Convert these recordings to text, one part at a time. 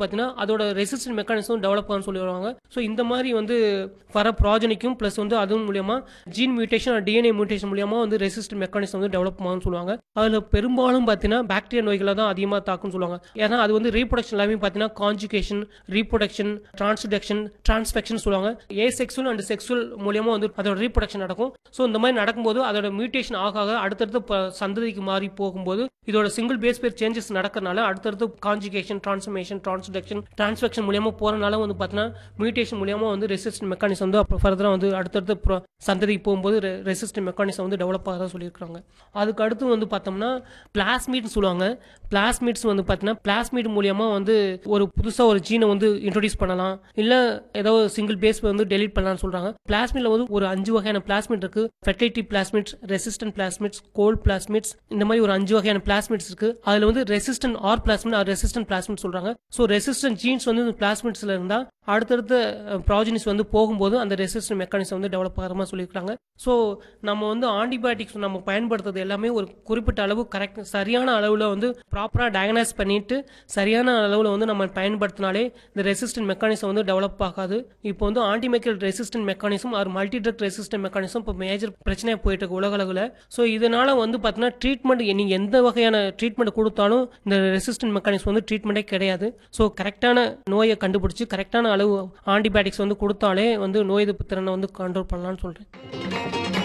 பார்த்தீங்கன்னா அதோட resistant mechanism develop ஆகும்னு சொல்லுவாங்க ஸோ இந்த மாதிரி வந்து வர ப்ராஜனிக்கும் ப்ளஸ் வந்து அதுவும் மூலியமா ஜீன் மியூட்டேஷன் டிஎன்ஏ மியூட்டேஷன் மூலியமா வந்து ரெசிஸ்டன்ட் மெக்கானிசம் வந்து டெவலப் ஆகும்னு சொல்லுவாங்க அதில் பெரும்பாலும் பார்த்தீங்கன்னா பாக்டீரியா நோய்களை தான் அதிகமாக தாக்கும்னு சொல்லுவாங்க ஏன்னா அது வந்து ரீப்ரொடக்ஷன் எல்லாமே பார்த்தீங்கன்னா கான்ஜுகேஷன் ரீப்ரொடக்ஷன் டிரான்ஸ்டக்ஷன் டிரான்ஸ்பெக்ஷன் சொல்லுவாங்க ஏ செக்ஸுவல் அண்ட் செக்ஸுவல் மூலியமா வந்து அதோட ரீப்ரொடக்ஷன் நடக்கும் ஸோ இந்த மாதிரி நடக்கும்போது அதோட மியூட்டேஷன் ஆக ஆக அடுத்தடுத்த ப- சந்ததிக்கு மாறி போகும்போது இதோட சிங்கிள் பேஸ் பேர் சேஞ்சஸ் நடக்கறனால அடுத்தடுத்து கான்ஜுகேஷன் டிரான்ஸ்ஃபர்மேஷன் டிரான்ஸ்டக்ஷன் டிரான்ஸ்ஃபெக்ஷன் மூலியமா போறனால வந்து பார்த்தீங்கன்னா மியூட்டேஷன் மூலியமா வந்து ரெசிஸ்டன்ட் மெக்கானிசம் வந்து அப்புறம் ஃபர்தராக வந்து அடுத்தடுத்து pro- சந்ததிக்கு போகும்போது ரெசிஸ்டன்ட் மெக்கானிசம் வந்து டெவலப் ஆகிறதா சொல்லியிருக்காங்க அதுக்கு அடுத்து வந்து பார்த்தோம்னா பிளாஸ்மீட்னு சொல்லுவாங்க பிளாஸ்மீட்ஸ் வந்து பார்த்தீங்கன்னா பிளாஸ்மீட் மூலியமா வந்து ஒரு புதுசாக ஒரு ஜீனை வந்து இன்ட்ரோடியூஸ் பண்ணலாம் இல்லை ஏதோ சிங்கிள் பேஸ் வந்து டெலீட் பண்ணலாம்னு சொல்றாங்க பிளாஸ்மிட்ல வந்து ஒரு அஞ்சு வகையான பிளாஸ்மிட் இருக்கு fertility plasmids resistant plasmids Col plasmids இந்த மாதிரி ஒரு அஞ்சு வகையான பிளாஸ்மிட்ஸ் இருக்கு அதுல வந்து resistant R plasmid R resistant plasmid சொல்றாங்க ஸோ ரெசிஸ்டன்ட் ஜீன்ஸ் வந்து இந்த பிளாஸ்மிட்ஸ்ல இருந்தா அடுத்தடுத்த ப்ராஜனிஸ் வந்து போகும்போது அந்த ரெசிஸ்டன்ட் மெக்கானிசம் வந்து டெவலப் ஆகிற மாதிரி சொல்லியிருக்காங்க ஸோ நம்ம வந்து ஆன்டிபயோட்டிக்ஸ் நம்ம பயன்படுத்துறது எல்லாமே ஒரு குறிப்பிட்ட அளவு கரெக்ட் சரியான அளவில் வந்து ப்ராப்பராக டயக்னைஸ் பண்ணிட்டு சரியான அளவில் வந்து நம்ம பயன்படுத்தினாலே இந்த ரெசிஸ்டன்ட் மெக்கானிசம் வந்து டெவலப் ஆகாது இப்போ வந்து antimicrobial resistant mechanism or multi drug resistant mechanism இப்போ மேஜர் பிரச்சனையாக போயிட்டு இருக்கு உலக அளவில் ஸோ இதனால வந்து பார்த்தீங்கன்னா ட்ரீட்மெண்ட் நீங்கள் எந்த வகையான ட்ரீட்மெண்ட் கொடுத்தாலும் இந்த ரெசிஸ்டன்ட் மெக்கானிசம் வந்து ட்ரீட்மெண்ட்டே கிடையாது ஸோ கரெக்டான நோயை கண்டுபிடிச்சி கரெக்டான அளவு ஆன்டிபயோட்டிக்ஸ் வந்து கொடுத்தாலே வந்து நோய் எதிர்ப்பு திறனை வந்து கண்ட்ரோல் பண்ணலாம்னு சொல்கிறேன்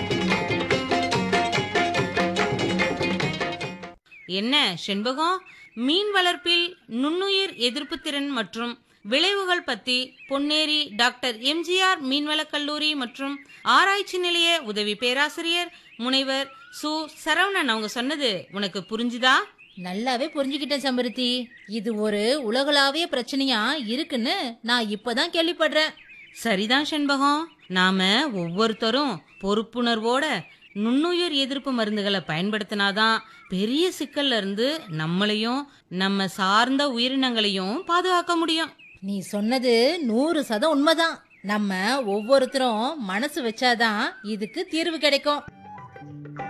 என்ன செண்பகம் மீன் வளர்ப்பில் நுண்ணுயிர் எதிர்ப்பு திறன் மற்றும் விளைவுகள் பத்தி பொன்னேரி டாக்டர் எம்ஜிஆர் மீன்வளக் கல்லூரி மற்றும் ஆராய்ச்சி நிலைய உதவி பேராசிரியர் முனைவர் சு சரவணன் அவங்க சொன்னது உனக்கு புரிஞ்சுதா நல்லாவே புரிஞ்சுக்கிட்டேன் சம்பருத்தி இது ஒரு உலகளாவிய பிரச்சனையா இருக்குன்னு நான் இப்பதான் கேள்விப்படுறேன் சரிதான் செண்பகம் நாம ஒவ்வொருத்தரும் பொறுப்புணர்வோட நுண்ணுயிர் எதிர்ப்பு மருந்துகளை பயன்படுத்தினாதான் பெரிய சிக்கல்ல இருந்து நம்மளையும் நம்ம சார்ந்த உயிரினங்களையும் பாதுகாக்க முடியும் நீ சொன்னது நூறு சதம் உண்மைதான் நம்ம ஒவ்வொருத்தரும் மனசு வச்சாதான் இதுக்கு தீர்வு கிடைக்கும்